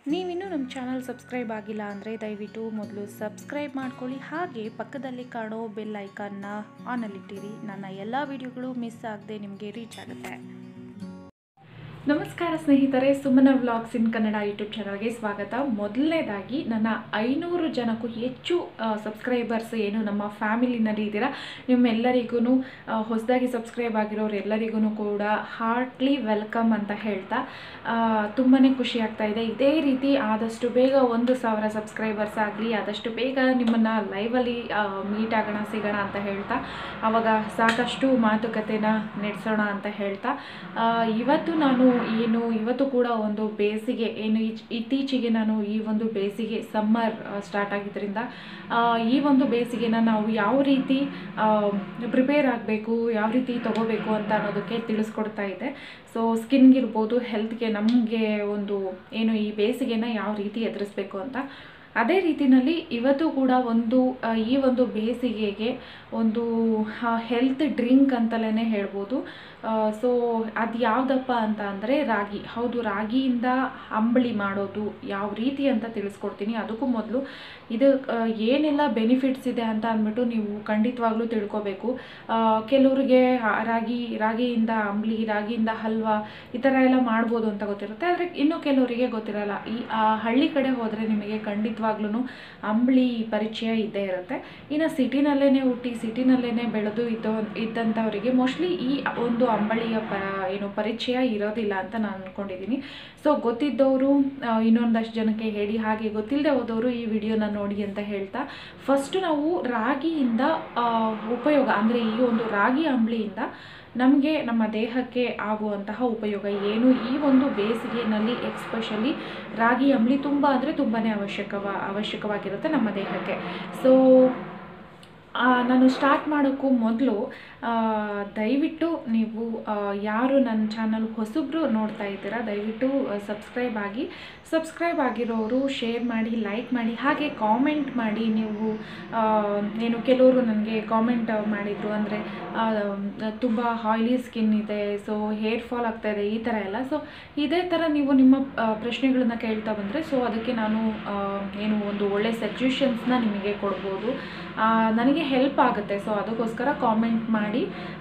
ನೀವಿನ್ನೂ ನಮ್ಮ channel subscribe ಆಗಿಲ್ಲ ಅಂದರೆ ದಯವಿಟ್ಟು ಮೊದಲು ಸಬ್ಸ್ಕ್ರೈಬ್ ಮಾಡ್ಕೊಳ್ಳಿ ಹಾಗೆ ಪಕ್ಕದಲ್ಲಿ ಕಾಣೋ ಬೆಲ್ ಐಕಾನ್ನ ಆನಲ್ಲಿಟ್ಟಿರಿ ನನ್ನ ಎಲ್ಲ ವಿಡಿಯೋಗಳು ಮಿಸ್ ಆಗದೆ ನಿಮಗೆ ರೀಚ್ ಆಗುತ್ತೆ ನಮಸ್ಕಾರ ಸ್ನೇಹಿತರೆ Sumana vlogs in Kannada YouTube ಚಾನಲ್ಗೆ ಸ್ವಾಗತ ಮೊದಲನೇದಾಗಿ ನನ್ನ ಐನೂರು ಜನಕ್ಕೂ ಹೆಚ್ಚು ಸಬ್ಸ್ಕ್ರೈಬರ್ಸ್ ಏನು ನಮ್ಮ ಫ್ಯಾಮಿಲಿನಲ್ಲಿ ಇದ್ದೀರಾ ನಿಮ್ಮೆಲ್ಲರಿಗೂ ಹೊಸದಾಗಿ ಸಬ್ಸ್ಕ್ರೈಬ್ ಆಗಿರೋರು ಎಲ್ಲರಿಗೂ ಕೂಡ ಹಾರ್ಟ್ಲಿ ವೆಲ್ಕಮ್ ಅಂತ ಹೇಳ್ತಾ ತುಂಬಾ ಖುಷಿ ಆಗ್ತಾ ಇದೆ ಇದೇ ರೀತಿ ಆದಷ್ಟು ಬೇಗ ಒಂದು ಸಾವಿರ ಸಬ್ಸ್ಕ್ರೈಬರ್ಸ್ ಆಗಲಿ ಆದಷ್ಟು ಬೇಗ ನಿಮ್ಮನ್ನು ಲೈವಲ್ಲಿ ಮೀಟ್ ಆಗೋಣ ಸಿಗೋಣ ಅಂತ ಹೇಳ್ತಾ ಆವಾಗ ಸಾಕಷ್ಟು ಮಾತುಕತೆನ ನಡೆಸೋಣ ಅಂತ ಹೇಳ್ತಾ ಆ, ಇವತ್ತು ನಾನು ಏನು ಇವತ್ತು ಕೂಡ ಒಂದು ಬೇಸಿಗೆ ಏನು ಈಚ್- ಇತ್ತೀಚೆಗೆ ನಾನು ಈ ಒಂದು ಬೇಸಿಗೆ ಸಮ್ಮರ್ ಸ್ಟಾರ್ಟ್ ಆಗಿದ್ದರಿಂದ ಆ, ಈ ಒಂದು ಬೇಸಿಗೆನ ನಾವು ಯಾವ ರೀತಿ ಪ್ರಿಪೇರ್ ಆಗಬೇಕು ಯಾವ ರೀತಿ ತಗೋಬೇಕು ಅಂತ ಅನ್ನೋದಕ್ಕೆ ತಿಳಿಸ್ಕೊಡ್ತಾ ಇದೆ ಸೊ ಸ್ಕಿನ್ಗಿರ್ಬೋದು ಹೆಲ್ತ್ಗೆ ನಮಗೆ ಒಂದು ಏನು ಈ ಬೇಸಿಗೆನ ಯಾವ ರೀತಿ ಎದುರಿಸ್ಬೇಕು ಅಂತ ಅದೇ ರೀತಿನಲ್ಲಿ ಇವತ್ತು ಕೂಡ ಒಂದು ಆ, ಈ ಒಂದು ಬೇಸಿಗೆಗೆ ಒಂದು ಹೆಲ್ತ್ ಡ್ರಿಂಕ್ ಅಂತಲೇ ಹೇಳ್ಬೋದು ಸೊ ಅದು ಯಾವುದಪ್ಪ ಅಂತ ಅಂದರೆ ರಾಗಿ ಹೌದು ರಾಗಿಯಿಂದ ಅಂಬಳಿ ಮಾಡೋದು ಯಾವ ರೀತಿ ಅಂತ ತಿಳಿಸ್ಕೊಡ್ತೀನಿ ಅದಕ್ಕೂ ಮೊದಲು ಇದು ಆ, ಏನೆಲ್ಲ ಬೆನಿಫಿಟ್ಸ್ ಇದೆ ಅಂತ ಅಂದ್ಬಿಟ್ಟು ನೀವು ಖಂಡಿತವಾಗ್ಲೂ ತಿಳ್ಕೊಬೇಕು ಆ, ಕೆಲವ್ರಿಗೆ ಆ ರಾಗಿ ರಾಗಿಯಿಂದ ಅಂಬಳಿ ರಾಗಿಯಿಂದ ಹಲ್ವಾ ಈ ಥರ ಎಲ್ಲ ಮಾಡ್ಬೋದು ಅಂತ ಗೊತ್ತಿರುತ್ತೆ ಆದರೆ ಇನ್ನು ಕೆಲವರಿಗೆ ಗೊತ್ತಿರಲ್ಲ ಈ ಆ, ಹಳ್ಳಿ ಕಡೆ ಹೋದರೆ ನಿಮಗೆ ಖಂಡಿತವಾಗ್ಲೂ ಅಂಬಳಿ ಪರಿಚಯ ಇದ್ದೇ ಇರುತ್ತೆ ಇನ್ನು ಸಿಟಿನಲ್ಲೇ ಹುಟ್ಟಿ ಸಿಟಿನಲ್ಲೇ ಬೆಳೆದು ಇದ್ದೋ ಇದ್ದಂಥವರಿಗೆ ಮೋಸ್ಟ್ಲಿ ಈ ಒಂದು ಅಂಬಳಿಯ ಪ ಏನು ಪರಿಚಯ ಇರೋದಿಲ್ಲ ಅಂತ ನಾನು ಅಂದ್ಕೊಂಡಿದ್ದೀನಿ ಸೊ ಗೊತ್ತಿದ್ದವರು ಇನ್ನೊಂದಷ್ಟು ಜನಕ್ಕೆ ಹೇಳಿ ಹಾಗೆ ಗೊತ್ತಿಲ್ಲದೆ ಹೋದವರು ಈ ವಿಡಿಯೋನ ನೋಡಿ ಅಂತ ಹೇಳ್ತಾ ಫಸ್ಟು ನಾವು ರಾಗಿಯಿಂದ ಆ, ಉಪಯೋಗ ಅಂದರೆ ಈ ಒಂದು ರಾಗಿ ಅಂಬಳಿಯಿಂದ ನಮಗೆ ನಮ್ಮ ದೇಹಕ್ಕೆ ಆಗುವಂತಹ ಉಪಯೋಗ ಏನು ಈ ಒಂದು ಬೇಸಿಗೆಯಲ್ಲಿ ಎಕ್ಸ್ಪೆಷಲಿ ರಾಗಿ ಅಂಬಳಿ ತುಂಬ ಅಂದರೆ ತುಂಬಾ ಅವಶ್ಯಕವ ಅವಶ್ಯಕವಾಗಿರುತ್ತೆ ನಮ್ಮ ದೇಹಕ್ಕೆ ಸೊ ನಾನು ಸ್ಟಾರ್ಟ್ ಮಾಡೋಕ್ಕೂ ಮೊದಲು ದಯವಿಟ್ಟು ನೀವು ಆ, ಯಾರು ನನ್ನ ಚಾನಲ್ ಹೊಸಬ್ರು ನೋಡ್ತಾ ಇದ್ದೀರಾ ದಯವಿಟ್ಟು ಸಬ್ಸ್ಕ್ರೈಬ್ ಆಗಿ ಸಬ್ಸ್ಕ್ರೈಬ್ ಆಗಿರೋರು ಶೇರ್ ಮಾಡಿ ಲೈಕ್ ಮಾಡಿ ಹಾಗೆ ಕಾಮೆಂಟ್ ಮಾಡಿ ನೀವು ಆ, ಏನು ಕೆಲವರು ನನಗೆ ಕಾಮೆಂಟ್ ಮಾಡಿದರು ಅಂದರೆ ತುಂಬ ಆಯ್ಲಿ ಸ್ಕಿನ್ ಇದೆ ಸೊ ಹೇರ್ ಫಾಲ್ ಆಗ್ತಾ ಇದೆ ಈ ಥರ ಎಲ್ಲ ಸೊ ಇದೇ ಥರ ನೀವು ನಿಮ್ಮ ಆ, ಪ್ರಶ್ನೆಗಳನ್ನ ಕೇಳ್ತಾ ಬಂದರೆ ಸೊ ಅದಕ್ಕೆ ನಾನು ಆ, ಏನು ಒಂದು ಒಳ್ಳೆ ಸಜೆಷನ್ಸ್ನ ನಿಮಗೆ ಕೊಡ್ಬೋದು ಆ, ನನಗೆ ಹೆಲ್ಪ್ ಆಗುತ್ತೆ ಸೊ ಅದಕ್ಕೋಸ್ಕರ ಕಾಮೆಂಟ್ ಮಾಡಿ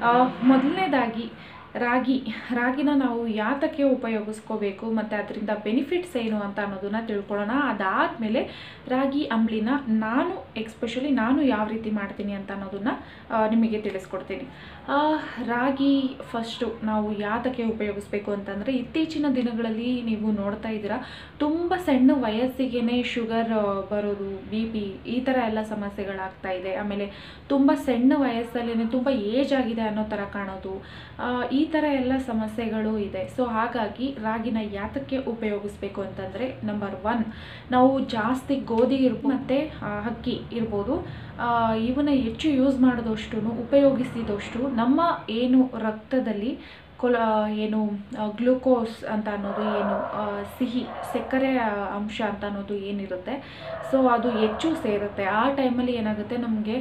ಮೊದಲನೇದಾಗಿ ರಾಗಿ ರಾಗಿನ ನಾವು ಯಾತಕ್ಕೆ ಉಪಯೋಗಿಸ್ಕೋಬೇಕು ಮತ್ತು ಅದರಿಂದ ಬೆನಿಫಿಟ್ಸ್ ಏನು ಅಂತ ಅನ್ನೋದನ್ನ ತಿಳ್ಕೊಳ್ಳೋಣ ಅದಾದಮೇಲೆ ರಾಗಿ ಅಂಬ್ಲಿನ ನಾನು ಎಕ್ಸ್ಪೆಷಲಿ ನಾನು ಯಾವ ರೀತಿ ಮಾಡ್ತೀನಿ ಅಂತ ಅನ್ನೋದನ್ನ ಆ, ನಿಮಗೆ ತಿಳಿಸ್ಕೊಡ್ತೀನಿ ಆ, ರಾಗಿ ಫಸ್ಟು ನಾವು ಯಾತಕ್ಕೆ ಉಪಯೋಗಿಸ್ಬೇಕು ಅಂತಂದರೆ ಇತ್ತೀಚಿನ ದಿನಗಳಲ್ಲಿ ನೀವು ನೋಡ್ತಾ ಇದ್ದೀರಾ ತುಂಬ ಸಣ್ಣ ವಯಸ್ಸಿಗೆ ಶುಗರ್ ಬರೋದು ಬಿ ಪಿ ಈ ಥರ ಎಲ್ಲ ಸಮಸ್ಯೆಗಳಾಗ್ತಾ ಇದೆ ಆಮೇಲೆ ತುಂಬ ಸಣ್ಣ ವಯಸ್ಸಲ್ಲೇ ತುಂಬ ಏಜ್ ಆಗಿದೆ ಅನ್ನೋ ಥರ ಕಾಣೋದು ಆ, ಈ ಥರ ಎಲ್ಲ ಸಮಸ್ಯೆಗಳು ಇದೆ ಸೊ ಹಾಗಾಗಿ ರಾಗಿನ ಯಾತಕ್ಕೆ ಉಪಯೋಗಿಸ್ಬೇಕು ಅಂತಂದರೆ ನಂಬರ್ ಒನ್ ನಾವು ಜಾಸ್ತಿ ಗೋಧಿ ಇರ್ಬೋದು ಮತ್ತು ಅಕ್ಕಿ ಇರ್ಬೋದು ಆ, ಇವನ್ನ ಹೆಚ್ಚು ಯೂಸ್ ಮಾಡಿದಷ್ಟು ಉಪಯೋಗಿಸಿದಷ್ಟು ನಮ್ಮ ಏನು ರಕ್ತದಲ್ಲಿ ಕೊಲ ಏನು ಗ್ಲೂಕೋಸ್ ಅಂತ ಅನ್ನೋದು ಏನು ಆ, ಸಿಹಿ ಸಕ್ಕರೆ ಅಂಶ ಅಂತ ಅನ್ನೋದು ಏನಿರುತ್ತೆ ಸೊ ಅದು ಹೆಚ್ಚು ಸೇರುತ್ತೆ ಆ ಟೈಮಲ್ಲಿ ಏನಾಗುತ್ತೆ ನಮಗೆ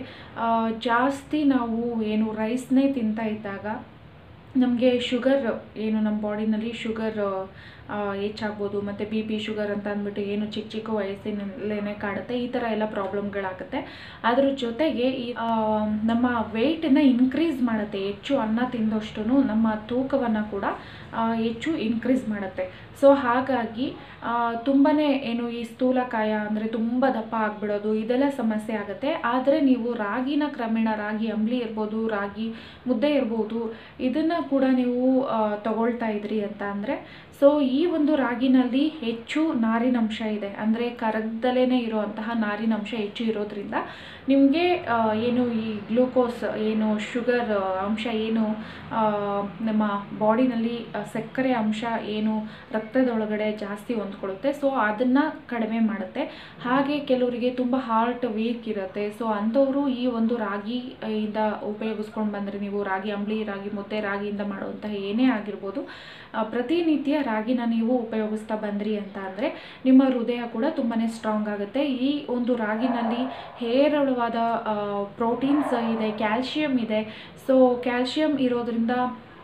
ಜಾಸ್ತಿ ನಾವು ಏನು ರೈಸ್ನೇ ತಿಂತಾ ಇದ್ದಾಗ ನಮಗೆ ಶುಗರ್ ಏನು ನಮ್ಮ ಬಾಡಿನಲ್ಲಿ ಶುಗರ್ ಹೆಚ್ಚಾಗ್ಬೋದು ಮತ್ತು ಬಿ ಪಿ ಶುಗರ್ ಅಂತ ಅಂದ್ಬಿಟ್ಟು ಏನು ಚಿಕ್ಕ ಚಿಕ್ಕ ವಯಸ್ಸಿನಲ್ಲೇ ಕಾಡುತ್ತೆ ಈ ಥರ ಎಲ್ಲ ಪ್ರಾಬ್ಲಮ್ಗಳಾಗುತ್ತೆ ಅದ್ರ ಜೊತೆಗೆ ಈ ಆ, ನಮ್ಮ ವೆಯ್ಟನ್ನು ಇನ್ಕ್ರೀಸ್ ಮಾಡುತ್ತೆ ಹೆಚ್ಚು ಅನ್ನ ತಿಂದಷ್ಟು ನಮ್ಮ ತೂಕವನ್ನು ಕೂಡ ಆ, ಹೆಚ್ಚು ಇನ್ಕ್ರೀಸ್ ಮಾಡುತ್ತೆ ಸೊ ಹಾಗಾಗಿ ತುಂಬಾ ಏನು ಈ ಸ್ಥೂಲಕಾಯ ಅಂದರೆ ತುಂಬ ದಪ್ಪ ಆಗಿಬಿಡೋದು ಇದೆಲ್ಲ ಸಮಸ್ಯೆ ಆಗುತ್ತೆ ಆದರೆ ನೀವು ರಾಗಿನ ಕ್ರಮೇಣ ರಾಗಿ ಅಂಬ್ಲಿ ಇರ್ಬೋದು ರಾಗಿ ಮುದ್ದೆ ಇರ್ಬೋದು ಇದನ್ನು ಕೂಡ ನೀವು ಆ, ತಗೊಳ್ತಾ ಇದ್ರಿ ಅಂತ ಅಂದರೆ ಸೊ ಈ ಒಂದು ರಾಗಿನಲ್ಲಿ ಹೆಚ್ಚು ನಾರಿನಂಶ ಇದೆ ಅಂದರೆ ಕರಗ್ದಲೇ ಇರುವಂತಹ ನಾರಿನಂಶ ಹೆಚ್ಚು ಇರೋದ್ರಿಂದ ನಿಮಗೆ ಏನು ಈ ಗ್ಲೂಕೋಸ್ ಏನು ಶುಗರ್ ಅಂಶ ಏನು ಆ, ನಮ್ಮ ಬಾಡಿನಲ್ಲಿ ಸಕ್ಕರೆ ಅಂಶ ಏನು ರಕ್ತದೊಳಗಡೆ ಜಾಸ್ತಿ ಹೊಂದ್ಕೊಳ್ಳುತ್ತೆ ಸೊ ಅದನ್ನು ಕಡಿಮೆ ಮಾಡುತ್ತೆ ಹಾಗೆ ಕೆಲವರಿಗೆ ತುಂಬ ಹಾರ್ಟ್ ವೀಕ್ ಇರುತ್ತೆ ಸೊ ಅಂಥವರು ಈ ಒಂದು ರಾಗಿ ಆ, ಇಂದ ಉಪಯೋಗಿಸ್ಕೊಂಡು ಬಂದರೆ ನೀವು ರಾಗಿ ಅಂಬ್ಲಿ ರಾಗಿ ಮುದ್ದೆ ರಾಗಿಯಿಂದ ಮಾಡುವಂತಹ ಏನೇ ಆಗಿರ್ಬೋದು ಆ, ಪ್ರತಿನಿತ್ಯ ರಾಗಿನ ನೀವು ಉಪಯೋಗಿಸ್ತಾ ಬಂದ್ರಿ ಅಂತ ಅಂದರೆ ನಿಮ್ಮ ಹೃದಯ ಕೂಡ ತುಂಬಾ ಸ್ಟ್ರಾಂಗ್ ಆಗುತ್ತೆ ಈ ಒಂದು ರಾಗಿನಲ್ಲಿ ಹೇರಳವಾದ ಪ್ರೋಟೀನ್ಸ್ ಇದೆ ಕ್ಯಾಲ್ಶಿಯಂ ಇದೆ ಸೊ ಕ್ಯಾಲ್ಶಿಯಂ ಇರೋದ್ರಿಂದ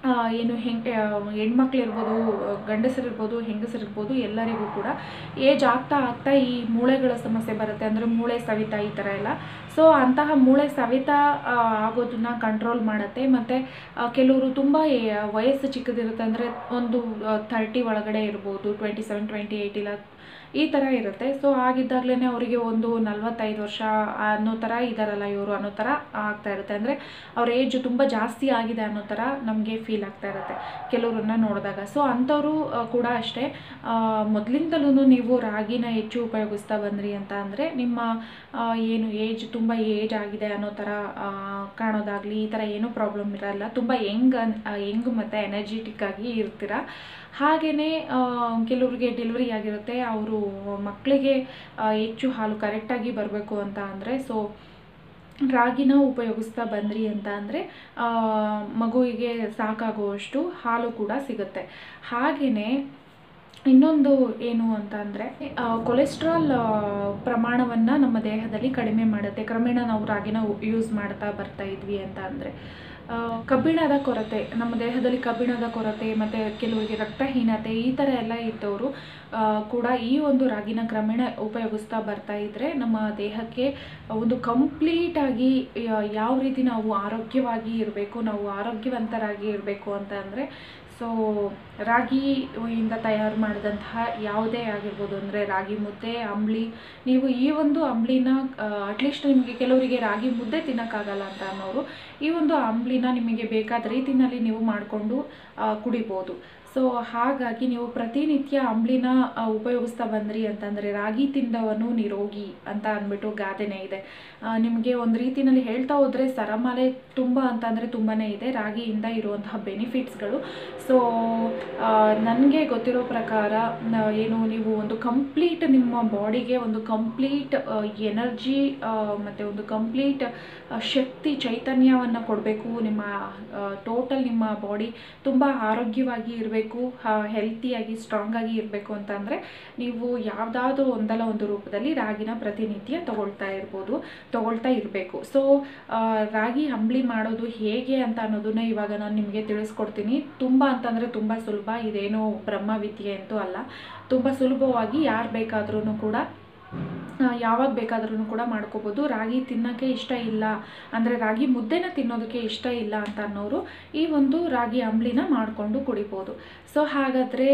ಆ, ಏನು ಹೆಂಗೆ ಹೆಣ್ಮಕ್ಳಿರ್ಬೋದು ಗಂಡಸರಿರ್ಬೋದು ಹೆಂಗಸರಿರ್ಬೋದು ಎಲ್ಲರಿಗೂ ಕೂಡ ಏಜ್ ಆಗ್ತಾ ಆಗ್ತಾ ಈ ಮೂಳೆಗಳ ಸಮಸ್ಯೆ ಬರುತ್ತೆ ಅಂದರೆ ಮೂಳೆ ಸವಿತ ಈ ಥರ ಎಲ್ಲ ಸೊ ಅಂತಹ ಮೂಳೆ ಸವಿತ ಆ, ಆಗೋದನ್ನ ಕಂಟ್ರೋಲ್ ಮಾಡುತ್ತೆ ಮತ್ತು ಕೆಲವರು ತುಂಬ ವಯಸ್ಸು ಚಿಕ್ಕದಿರುತ್ತೆ ಅಂದರೆ ಒಂದು ಥರ್ಟಿ ಒಳಗಡೆ ಇರ್ಬೋದು ಟ್ವೆಂಟಿ ಸೆವೆನ್ ಟ್ವೆಂಟಿ ಏಯ್ಟ್ ಇಲ್ಲ ಈ ಥರ ಇರುತ್ತೆ ಸೊ ಆಗಿದ್ದಾಗಲೇ ಅವರಿಗೆ ಒಂದು ನಲ್ವತ್ತೈದು ವರ್ಷ ಅನ್ನೋ ಥರ ಇದ್ದಾರಲ್ಲ ಇವರು ಅನ್ನೋ ಥರ ಆಗ್ತಾ ಇರುತ್ತೆ ಅಂದರೆ ಅವ್ರ ಏಜ್ ತುಂಬ ಜಾಸ್ತಿ ಆಗಿದೆ ಅನ್ನೋ ಥರ ನಮಗೆ ಫೀಲ್ ಆಗ್ತಾ ಇರುತ್ತೆ ಕೆಲವ್ರನ್ನ ನೋಡಿದಾಗ ಸೊ ಅಂಥವರು ಕೂಡ ಅಷ್ಟೇ ಮೊದಲಿಂದಲೂ ನೀವು ರಾಗಿನ ಹೆಚ್ಚು ಉಪಯೋಗಿಸ್ತಾ ಬಂದ್ರಿ ಅಂತ ಅಂದರೆ ನಿಮ್ಮ ಆ, ಏನು ಏಜ್ ತುಂಬ ಏಜ್ ಆಗಿದೆ ಅನ್ನೋ ಥರ ಆ, ಕಾಣೋದಾಗಲಿ ಈ ಥರ ಏನೂ ಪ್ರಾಬ್ಲಮ್ ಇರಲ್ಲ ತುಂಬ ಯಂಗ್ ಯಂಗ್ ಮತ್ತು ಎನರ್ಜೆಟಿಕ್ ಆಗಿ ಇರ್ತೀರ ಹಾಗೆಯೇ ಕೆಲವ್ರಿಗೆ ಡೆಲಿವರಿ ಆಗಿರುತ್ತೆ ಅವರು ಮಕ್ಕಳಿಗೆ ಆ, ಹೆಚ್ಚು ಹಾಲು ಕರೆಕ್ಟಾಗಿ ಬರಬೇಕು ಅಂತ ಅಂದರೆ ಸೊ ರಾಗಿನ ಉಪಯೋಗಿಸ್ತಾ ಬಂದ್ರಿ ಅಂತ ಅಂದರೆ ಮಗುವಿಗೆ ಸಾಕಾಗುವಷ್ಟು ಹಾಲು ಕೂಡ ಸಿಗುತ್ತೆ ಹಾಗೆಯೇ ಇನ್ನೊಂದು ಏನು ಅಂತ ಅಂದರೆ ಕೊಲೆಸ್ಟ್ರಾಲ್ ಪ್ರಮಾಣವನ್ನು ನಮ್ಮ ದೇಹದಲ್ಲಿ ಕಡಿಮೆ ಮಾಡುತ್ತೆ ಕ್ರಮೇಣ ನಾವು ರಾಗಿನ ಯೂಸ್ ಮಾಡ್ತಾ ಬರ್ತಾ ಇದ್ವಿ ಅಂತ ಅಂದರೆ ಕಬ್ಬಿಣದ ಕೊರತೆ ನಮ್ಮ ದೇಹದಲ್ಲಿ ಕಬ್ಬಿಣದ ಕೊರತೆ ಮತ್ತು ಕೆಲವರಿಗೆ ರಕ್ತಹೀನತೆ ಈ ಥರ ಎಲ್ಲ ಇದ್ದವರು ಆ, ಕೂಡ ಈ ಒಂದು ರಾಗಿನ ಕ್ರಮೇಣ ಉಪಯೋಗಿಸ್ತಾ ಬರ್ತಾ ಇದ್ದರೆ ನಮ್ಮ ದೇಹಕ್ಕೆ ಒಂದು ಕಂಪ್ಲೀಟಾಗಿ ಯಾವ ರೀತಿ ನಾವು ಆರೋಗ್ಯವಾಗಿ ಇರಬೇಕು ನಾವು ಆರೋಗ್ಯವಂತರಾಗಿ ಇರಬೇಕು ಅಂತ ಅಂದರೆ ಸೊ ರಾಗಿಯಿಂದ ತಯಾರು ಮಾಡಿದಂತಹ ಯಾವುದೇ ಆಗಿರ್ಬೋದು ಅಂದರೆ ರಾಗಿ ಮುದ್ದೆ ಅಂಬ್ಲಿ ನೀವು ಈ ಒಂದು ಅಂಬ್ಲಿನ ಅಟ್ಲೀಸ್ಟ್ ನಿಮಗೆ ಕೆಲವರಿಗೆ ರಾಗಿ ಮುದ್ದೆ ತಿನ್ನೋಕ್ಕಾಗಲ್ಲ ಅಂತ ಅನ್ನೋರು ಈ ಒಂದು ಅಂಬ್ಲಿನ ನಿಮಗೆ ಬೇಕಾದ ರೀತಿನಲ್ಲಿ ನೀವು ಮಾಡಿಕೊಂಡು ಕುಡಿಬೋದು ಸೊ ಹಾಗಾಗಿ ನೀವು ಪ್ರತಿನಿತ್ಯ ಅಂಬ್ಲಿನ ಆ, ಉಪಯೋಗಿಸ್ತಾ ಬಂದ್ರಿ ಅಂತಂದರೆ ರಾಗಿ ತಿಂದವನು ನಿರೋಗಿ ಅಂತ ಅಂದ್ಬಿಟ್ಟು ಗಾದೆನೇ ಇದೆ ಆ, ನಿಮಗೆ ಒಂದು ರೀತಿನಲ್ಲಿ ಹೇಳ್ತಾ ಹೋದರೆ ಸರಮಾಲೆ ತುಂಬ ಅಂತಂದರೆ ತುಂಬಾ ಇದೆ ರಾಗಿಯಿಂದ ಇರುವಂತಹ ಬೆನಿಫಿಟ್ಸ್ಗಳು ಸೊ ನನಗೆ ಗೊತ್ತಿರೋ ಪ್ರಕಾರ ನ- ಏನು ನೀವು ಒಂದು ಕಂಪ್ಲೀಟ್ ನಿಮ್ಮ ಬಾಡಿಗೆ ಒಂದು ಕಂಪ್ಲೀಟ್ ಎನರ್ಜಿ ಮತ್ತು ಒಂದು ಕಂಪ್ಲೀಟ್ ಶಕ್ತಿ ಚೈತನ್ಯವನ್ನು ಕೊಡಬೇಕು ನಿಮ್ಮ ಟೋಟಲ್ ನಿಮ್ಮ ಬಾಡಿ ತುಂಬ ಆರೋಗ್ಯವಾಗಿ ಇರಬೇಕು ಹೆಲ್ತಿಯಾಗಿ ಸ್ಟ್ರಾಂಗಾಗಿ ಇರಬೇಕು ಅಂತಂದರೆ ನೀವು ಯಾವುದಾದ್ರೂ ಒಂದಲ್ಲ ಒಂದು ರೂಪದಲ್ಲಿ ರಾಗಿನ ಪ್ರತಿನಿತ್ಯ ತಗೊಳ್ತಾ ಇರ್ಬೋದು ತಗೊಳ್ತಾ ಇರಬೇಕು ಸೊ ರಾಗಿ ಅಂಬ್ಲಿ ಮಾಡೋದು ಹೇಗೆ ಅಂತ ಅನ್ನೋದನ್ನ ಇವಾಗ ನಾನು ನಿಮಗೆ ತಿಳಿಸ್ಕೊಡ್ತೀನಿ ತುಂಬ ಅಂತಂದರೆ ತುಂಬ ಸುಲಭ ಇದೇನು ಬ್ರಹ್ಮವಿದ್ಯೆ ಅಂತೂ ಅಲ್ಲ ತುಂಬ ಸುಲಭವಾಗಿ ಯಾರು ಬೇಕಾದ್ರೂ ಕೂಡ ಆ, ಯಾವಾಗ ಬೇಕಾದ್ರೂ ಕೂಡ ಮಾಡ್ಕೋಬೋದು ರಾಗಿ ತಿನ್ನೋಕ್ಕೆ ಇಷ್ಟ ಇಲ್ಲ ಅಂದರೆ ರಾಗಿ ಮುದ್ದೆನ ತಿನ್ನೋದಕ್ಕೆ ಇಷ್ಟ ಇಲ್ಲ ಅಂತ ಅನ್ನೋರು ಈ ಒಂದು ರಾಗಿ ಅಂಬ್ಲಿನ ಮಾಡಿಕೊಂಡು ಕುಡಿಬೋದು ಸೊ ಹಾಗಾದರೆ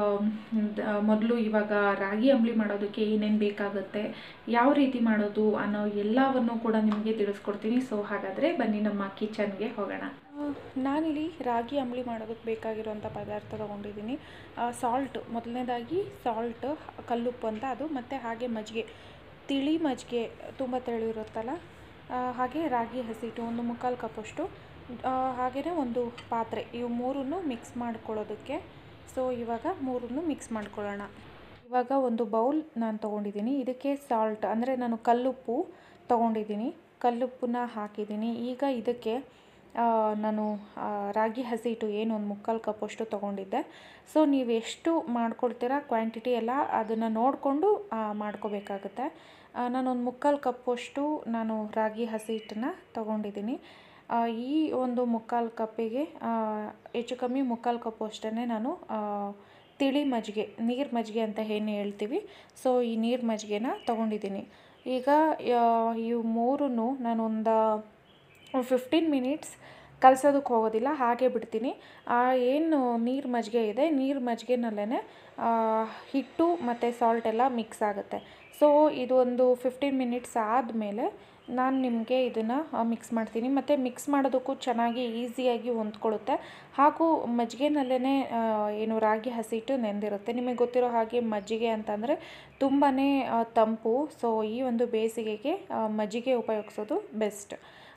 ಮೊದಲು ಇವಾಗ ರಾಗಿ ಅಂಬ್ಲಿ ಮಾಡೋದಕ್ಕೆ ಏನೇನು ಬೇಕಾಗುತ್ತೆ ಯಾವ ರೀತಿ ಮಾಡೋದು ಅನ್ನೋ ಎಲ್ಲವನ್ನು ಕೂಡ ನಿಮಗೆ ತಿಳಿಸ್ಕೊಡ್ತೀನಿ ಸೊ ಹಾಗಾದರೆ ಬನ್ನಿ ನಮ್ಮ ಕಿಚನ್ಗೆ ಹೋಗೋಣ ನಾನಿಲ್ಲಿ ರಾಗಿ ಅಂಬ್ಲಿ ಮಾಡೋದಕ್ಕೆ ಬೇಕಾಗಿರುವಂಥ ಪದಾರ್ಥ ತೊಗೊಂಡಿದ್ದೀನಿ ಸಾಲ್ಟ್ ಮೊದಲನೇದಾಗಿ ಸಾಲ್ಟ್ ಕಲ್ಲುಪ್ಪು ಅಂತ ಅದು ಮತ್ತು ಹಾಗೆ ಮಜ್ಜಿಗೆ ತಿಳಿ ಮಜ್ಜಿಗೆ ತುಂಬ ತೆಳು ಆ, ಹಾಗೆ ರಾಗಿ ಹಸಿಟ್ಟು ಒಂದು ಮುಕ್ಕಾಲು ಕಪ್ಪಷ್ಟು ಹಾಗೆಯೇ ಒಂದು ಪಾತ್ರೆ ಇವು ಮೂರನ್ನು ಮಿಕ್ಸ್ ಮಾಡ್ಕೊಳ್ಳೋದಕ್ಕೆ ಸೊ ಇವಾಗ ಮೂರನ್ನು ಮಿಕ್ಸ್ ಮಾಡ್ಕೊಳ್ಳೋಣ ಇವಾಗ ಒಂದು ಬೌಲ್ ನಾನು ತೊಗೊಂಡಿದ್ದೀನಿ ಇದಕ್ಕೆ ಸಾಲ್ಟ್ ಅಂದರೆ ನಾನು ಕಲ್ಲುಪ್ಪು ತೊಗೊಂಡಿದ್ದೀನಿ ಕಲ್ಲುಪ್ಪನ್ನ ಹಾಕಿದ್ದೀನಿ ಈಗ ಇದಕ್ಕೆ ಆ, ನಾನು ಆ, ರಾಗಿ ಹಸಿಟ್ಟು ಏನು ಒಂದು ಮುಕ್ಕಾಲು ಕಪ್ಪಷ್ಟು ತೊಗೊಂಡಿದ್ದೆ ಸೊ ನೀವು ಎಷ್ಟು ಮಾಡ್ಕೊಳ್ತೀರಾ ಕ್ವಾಂಟಿಟಿ ಎಲ್ಲ ಅದನ್ನು ನೋಡಿಕೊಂಡು ಮಾಡ್ಕೋಬೇಕಾಗುತ್ತೆ ಆ, ನಾನೊಂದು ಮುಕ್ಕಾಲು ಕಪ್ಪಷ್ಟು ನಾನು ರಾಗಿ ಹಸಿ ಹಿಟ್ಟನ್ನ ತೊಗೊಂಡಿದ್ದೀನಿ ಆ, ಈ ಒಂದು ಮುಕ್ಕಾಲು ಕಪ್ಪಿಗೆ ಆ, ಹೆಚ್ಚು ಕಮ್ಮಿ ಮುಕ್ಕಾಲು ಕಪ್ಪು ಅಷ್ಟೇ ನಾನು ಆ, ತಿಳಿ ಮಜ್ಜಿಗೆ ನೀರು ಮಜ್ಜಿಗೆ ಅಂತ ಏನು ಹೇಳ್ತೀವಿ ಸೊ ಈ ನೀರು ಮಜ್ಜಿಗೆನ ತೊಗೊಂಡಿದ್ದೀನಿ ಈಗ ಆ, ಇವು ಮೂರನ್ನು ನಾನೊಂದು ಫಿಫ್ಟೀನ್ ಮಿನಿಟ್ಸ್ ಕಲಸೋದಕ್ಕೆ ಹೋಗೋದಿಲ್ಲ ಹಾಗೆ ಬಿಡ್ತೀನಿ ಆ ಏನು ನೀರು ಮಜ್ಜಿಗೆ ಇದೆ ನೀರು ಮಜ್ಜಿಗೆನಲ್ಲೇ ಹಿಟ್ಟು ಮತ್ತು ಸಾಲ್ಟ್ ಎಲ್ಲ ಮಿಕ್ಸ್ ಆಗುತ್ತೆ ಸೊ ಇದು ಒಂದು ಫಿಫ್ಟೀನ್ ಮಿನಿಟ್ಸ್ ಆದಮೇಲೆ ನಾನು ನಿಮಗೆ ಇದನ್ನು ಮಿಕ್ಸ್ ಮಾಡ್ತೀನಿ ಮತ್ತು ಮಿಕ್ಸ್ ಮಾಡೋದಕ್ಕೂ ಚೆನ್ನಾಗಿ ಈಸಿಯಾಗಿ ಹೊಂದ್ಕೊಳ್ಳುತ್ತೆ ಹಾಗೂ ಮಜ್ಜಿಗೆನಲ್ಲೇ ಏನು ರಾಗಿ ಹಸಿಟ್ಟು ನೆಂದಿರುತ್ತೆ ನಿಮಗೆ ಗೊತ್ತಿರೋ ಹಾಗೆ ಮಜ್ಜಿಗೆ ಅಂತಂದರೆ ತುಂಬಾ ತಂಪು ಸೊ ಈ ಒಂದು ಬೇಸಿಗೆಗೆ ಆ, ಮಜ್ಜಿಗೆ ಉಪಯೋಗಿಸೋದು ಬೆಸ್ಟ್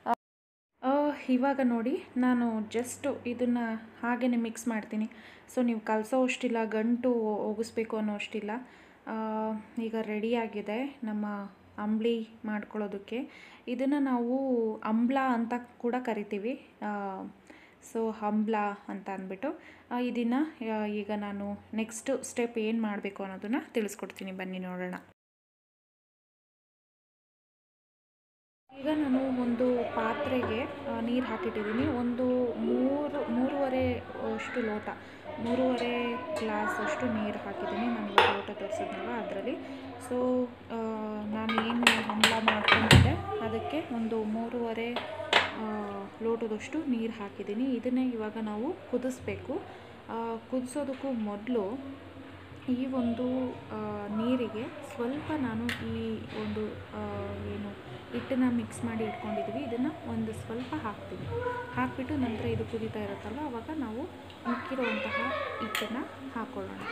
ಇವಾಗ ನೋಡಿ ನಾನು ಜಸ್ಟು ಇದನ್ನು ಹಾಗೇ ಮಿಕ್ಸ್ ಮಾಡ್ತೀನಿ ಸೊ ನೀವು ಕಲಸೋ ಅಷ್ಟಿಲ್ಲ ಗಂಟು ಒಗಿಸ್ಬೇಕು ಅನ್ನೋ ಅಷ್ಟಿಲ್ಲ ಆ, ಈಗ ರೆಡಿಯಾಗಿದೆ ನಮ್ಮ ಅಂಬ್ಲಿ ಮಾಡ್ಕೊಳ್ಳೋದಕ್ಕೆ ಇದನ್ನು ನಾವು ಅಂಬ್ಲ ಅಂತ ಕೂಡ ಕರಿತೀವಿ ಸೊ ಹಂಬ್ಲ ಅಂತ ಅಂದ್ಬಿಟ್ಟು ಇದನ್ನು ಈಗ ನಾನು ನೆಕ್ಸ್ಟ್ ಸ್ಟೆಪ್ ಏನು ಮಾಡಬೇಕು ಅನ್ನೋದನ್ನು ತಿಳಿಸ್ಕೊಡ್ತೀನಿ ಬನ್ನಿ ನೋಡೋಣ ಈಗ ನಾನು ಒಂದು ಪಾತ್ರೆಗೆ ನೀರು ಹಾಕಿಟ್ಟಿದ್ದೀನಿ ಒಂದು ಮೂರು ಮೂರುವರೆ ಅಷ್ಟು ಲೋಟ ಮೂರುವರೆ ಗ್ಲಾಸ್ ಅಷ್ಟು ನೀರು ಹಾಕಿದ್ದೀನಿ ನಾನು ಇವಾಗ ಲೋಟ ತೋರಿಸಿದ್ನಲ್ಲ ಅದರಲ್ಲಿ ಸೊ ನಾನು ಏನು ಹಂಬಲ ಮಾಡ್ಕೊಂಡಿದ್ದೆ ಅದಕ್ಕೆ ಒಂದು ಮೂರುವರೆ ಆ, ಲೋಟದಷ್ಟು ನೀರು ಹಾಕಿದ್ದೀನಿ ಇದನ್ನೇ ಇವಾಗ ನಾವು ಕುದಿಸ್ಬೇಕು ಆ, ಕುದಿಸೋದಕ್ಕೂ ಮೊದಲು ಈ ಒಂದು ಆ, ನೀರಿಗೆ ಸ್ವಲ್ಪ ನಾನು ಈ ಒಂದು ಆ, ಏನು ಹಿಟ್ಟನ್ನು ಮಿಕ್ಸ್ ಮಾಡಿ ಇಟ್ಕೊಂಡಿದ್ದೀವಿ ಇದನ್ನು ಒಂದು ಸ್ವಲ್ಪ ಹಾಕ್ತೀನಿ ಹಾಕಿಬಿಟ್ಟು ನಂತರ ಇದು ಕುದೀತಾ ಇರುತ್ತಲ್ಲ ಆವಾಗ ನಾವು ಮಿಕ್ಕಿರುವಂತಹ ಹಿಟ್ಟನ್ನು ಹಾಕ್ಕೊಳ್ಳೋಣ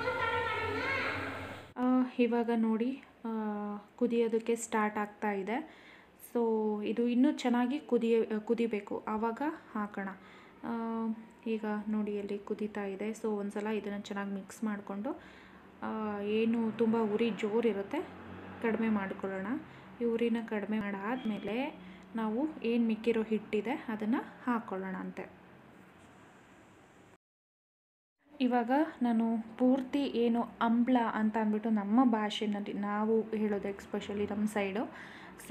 ಆ, ಇವಾಗ ನೋಡಿ ಆ, ಕುದಿಯೋದಕ್ಕೆ ಸ್ಟಾರ್ಟ್ ಆಗ್ತಾ ಇದೆ ಸೊ ಇದು ಇನ್ನೂ ಚೆನ್ನಾಗಿ ಕುದಿಯ ಕುದಿಬೇಕು ಆವಾಗ ಹಾಕೋಣ ಆ, ಈಗ ನೋಡಿ ಅಲ್ಲಿ ಕುದೀತಾ ಇದೆ ಸೊ ಒಂದ್ಸಲ ಇದನ್ನು ಚೆನ್ನಾಗಿ ಮಿಕ್ಸ್ ಮಾಡಿಕೊಂಡು ಏನು ತುಂಬ ಉರಿ ಜೋರಿರುತ್ತೆ ಕಡಿಮೆ ಮಾಡ್ಕೊಳ್ಳೋಣ ಈ ಉರಿನ ಕಡಿಮೆ ಮಾಡಾದಮೇಲೆ ನಾವು ಏನು ಮಿಕ್ಕಿರೋ ಹಿಟ್ಟಿದೆ ಅದನ್ನು ಹಾಕ್ಕೊಳ್ಳೋಣ ಅಂತೆ ಇವಾಗ ನಾನು ಪೂರ್ತಿ ಏನು ಅಂಬ್ಲ ಅಂತ ಅಂದ್ಬಿಟ್ಟು ನಮ್ಮ ಭಾಷೆಯಲ್ಲಿ ನಾವು ಹೇಳೋದು ಎಕ್ಸ್ಪೆಷಲಿ ನಮ್ಮ ಸೈಡು ಸೊ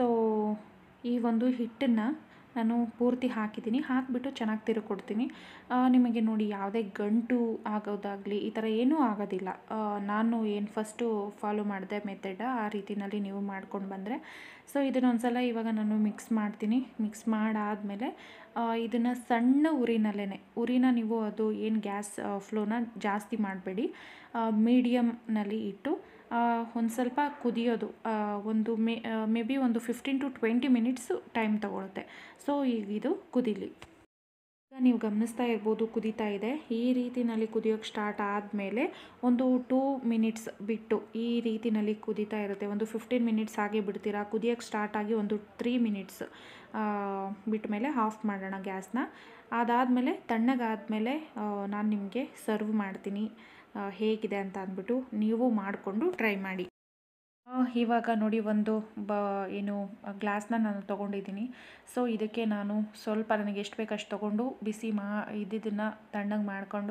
ಈ ಒಂದು ಹಿಟ್ಟನ್ನು ನಾನು ಪೂರ್ತಿ ಹಾಕಿದ್ದೀನಿ ಹಾಕಿಬಿಟ್ಟು ಚೆನ್ನಾಗಿ ತಿರುಕೊಡ್ತೀನಿ ಆ, ನಿಮಗೆ ನೋಡಿ ಯಾವುದೇ ಗಂಟು ಆಗೋದಾಗಲಿ ಈ ಥರ ಏನೂ ಆಗೋದಿಲ್ಲ ಆ, ನಾನು ಏನು ಫಸ್ಟು ಫಾಲೋ ಮಾಡಿದೆ ಮೆಥಡ್ ಆ ರೀತಿನಲ್ಲಿ ನೀವು ಮಾಡ್ಕೊಂಡು ಬಂದರೆ ಸೊ ಇದನ್ನ ಒಂದ್ಸಲ ಇವಾಗ ನಾನು ಮಿಕ್ಸ್ ಮಾಡ್ತೀನಿ ಮಿಕ್ಸ್ ಮಾಡಾದಮೇಲೆ ಇದನ್ನು ಸಣ್ಣ ಉರಿನಲ್ಲೇ ಉರಿನ ನೀವು ಅದು ಏನು ಗ್ಯಾಸ್ ಫ್ಲೋನ ಜಾಸ್ತಿ ಮಾಡಬೇಡಿ ಮೀಡಿಯಮ್ನಲ್ಲಿ ಇಟ್ಟು ಒಂದು ಸ್ವಲ್ಪ ಕುದಿಯೋದು ಆ, ಒಂದು ಮೇ ಮೇ ಬಿ ಒಂದು fifteen to twenty minutes time ತಗೊಳುತ್ತೆ ಸೊ ಈಗ ಇದು ಕುದೀಲಿ ಈಗ ನೀವು ಗಮನಿಸ್ತಾ ಇರ್ಬೋದು ಕುದೀತಾ ಇದೆ ಈ ರೀತಿನಲ್ಲಿ ಕುದಿಯೋಕ್ಕೆ ಸ್ಟಾರ್ಟ್ ಆದಮೇಲೆ ಒಂದು ಟೂ ಮಿನಿಟ್ಸ್ ಬಿಟ್ಟು ಈ ರೀತಿನಲ್ಲಿ ಕುದೀತಾ ಇರುತ್ತೆ ಒಂದು ಫಿಫ್ಟೀನ್ ಮಿನಿಟ್ಸ್ ಹಾಗೆ ಬಿಡ್ತೀರಾ ಕುದಿಯೋಕ್ಕೆ ಸ್ಟಾರ್ಟ್ ಆಗಿ ಒಂದು ತ್ರೀ ಮಿನಿಟ್ಸ್ ಬಿಟ್ಟ ಮೇಲೆ ಆಫ್ ಮಾಡೋಣ ಗ್ಯಾಸ್ನ ಅದಾದಮೇಲೆ ತಣ್ಣಗಾದಮೇಲೆ ನಾನು ನಿಮಗೆ ಸರ್ವ್ ಮಾಡ್ತೀನಿ ಆ, ಹೇಗಿದೆ ಅಂತ ಅಂದ್ಬಿಟ್ಟು ನೀವು ಮಾಡಿಕೊಂಡು ಟ್ರೈ ಮಾಡಿ ಆ, ಇವಾಗ ನೋಡಿ ಒಂದು ಬ ಏನು ಗ್ಲಾಸ್ನ ನಾನು ತೊಗೊಂಡಿದ್ದೀನಿ ಸೊ ಇದಕ್ಕೆ ನಾನು ಸ್ವಲ್ಪ ನನಗೆ ಎಷ್ಟು ಬೇಕು ಅಷ್ಟು ತೊಗೊಂಡು ಬಿಸಿ ಮಾ ಇದ್ದಿದ್ದನ್ನು ತಣ್ಣಗೆ ಮಾಡಿಕೊಂಡು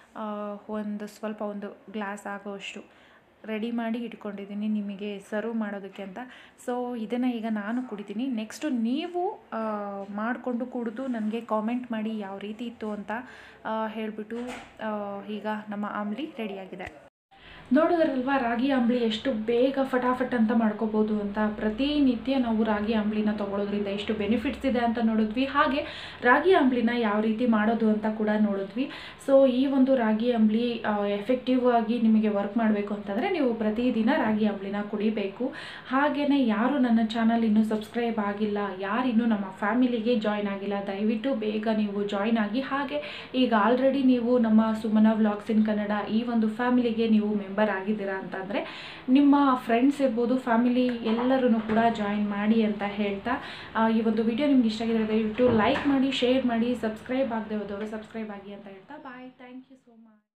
ಒಂದು ಸ್ವಲ್ಪ ಒಂದು ಗ್ಲಾಸ್ ಆಗೋಷ್ಟು ರೆಡಿ ಮಾಡಿ ಇಟ್ಕೊಂಡಿದ್ದೀನಿ ನಿಮಗೆ ಸರ್ವ್ ಮಾಡೋದಕ್ಕೆ ಅಂತ ಸೊ ಇದನ್ನು ಈಗ ನಾನು ಕುಡಿತೀನಿ ನೆಕ್ಸ್ಟು ನೀವು ಮಾಡಿಕೊಂಡು ಕುಡಿದು ನನಗೆ ಕಾಮೆಂಟ್ ಮಾಡಿ ಯಾವ ರೀತಿ ಇತ್ತು ಅಂತ ಆ, ಹೇಳಿಬಿಟ್ಟು ಈಗ ನಮ್ಮ ಆಮ್ಲಿ ರೆಡಿಯಾಗಿದೆ ನೋಡಿದ್ರಲ್ವಾ ರಾಗಿ ಅಂಬಲಿ ಎಷ್ಟು ಬೇಗ ಫಟಾಫಟ್ ಅಂತ ಮಾಡ್ಕೋಬೋದು ಅಂತ ಪ್ರತಿನಿತ್ಯ ನಾವು ರಾಗಿ ಅಂಬಲಿನ ತೊಗೊಳೋದ್ರಿಂದ ಎಷ್ಟು ಬೆನಿಫಿಟ್ಸ್ ಇದೆ ಅಂತ ನೋಡಿದ್ವಿ ಹಾಗೆ ರಾಗಿ ಅಂಬಲಿನ ಯಾವ ರೀತಿ ಮಾಡೋದು ಅಂತ ಕೂಡ ನೋಡಿದ್ವಿ ಸೊ ಈ ಒಂದು ರಾಗಿ ಅಂಬಲಿ ಎಫೆಕ್ಟಿವ್ ಆಗಿ ನಿಮಗೆ ವರ್ಕ್ ಮಾಡಬೇಕು ಅಂತಂದರೆ ನೀವು ಪ್ರತಿದಿನ ರಾಗಿ ಅಂಬಲಿನ ಕುಡಿಬೇಕು ಹಾಗೆಯೇ ಯಾರು ನನ್ನ ಚಾನಲ್ ಇನ್ನೂ ಸಬ್ಸ್ಕ್ರೈಬ್ ಆಗಿಲ್ಲ ಯಾರು ಇನ್ನೂ ನಮ್ಮ ಫ್ಯಾಮಿಲಿಗೆ ಜಾಯ್ನ್ ಆಗಿಲ್ಲ ದಯವಿಟ್ಟು ಬೇಗ ನೀವು ಜಾಯ್ನ್ ಆಗಿ ಹಾಗೆ ಈಗ ಆಲ್ರೆಡಿ ನೀವು ನಮ್ಮ ಸುಮನ ವ್ಲಾಗ್ಸ್ ಇನ್ ಕನ್ನಡ ಈ ಒಂದು ಫ್ಯಾಮಿಲಿಗೆ ನೀವು ಮೆಂಬರ್ ಆಗಿದ್ದೀರಾ ಅಂತಂದರೆ ನಿಮ್ಮ ಫ್ರೆಂಡ್ಸ್ ಇರ್ಬೋದು ಫ್ಯಾಮಿಲಿ ಎಲ್ಲರೂ ಕೂಡ ಜಾಯಿನ್ ಮಾಡಿ ಅಂತ ಹೇಳ್ತಾ ಆ, ಈ ಒಂದು ವಿಡಿಯೋ ನಿಮ್ಗೆ ಇಷ್ಟ ಆಗಿದ್ರೆ ದಯವಿಟ್ಟು ಲೈಕ್ ಮಾಡಿ ಶೇರ್ ಮಾಡಿ ಸಬ್ಸ್ಕ್ರೈಬ್ ಆಗದೆ ಹೋದವರು ಸಬ್ಸ್ಕ್ರೈಬ್ ಆಗಿ ಅಂತ ಹೇಳ್ತಾ bye thank you so much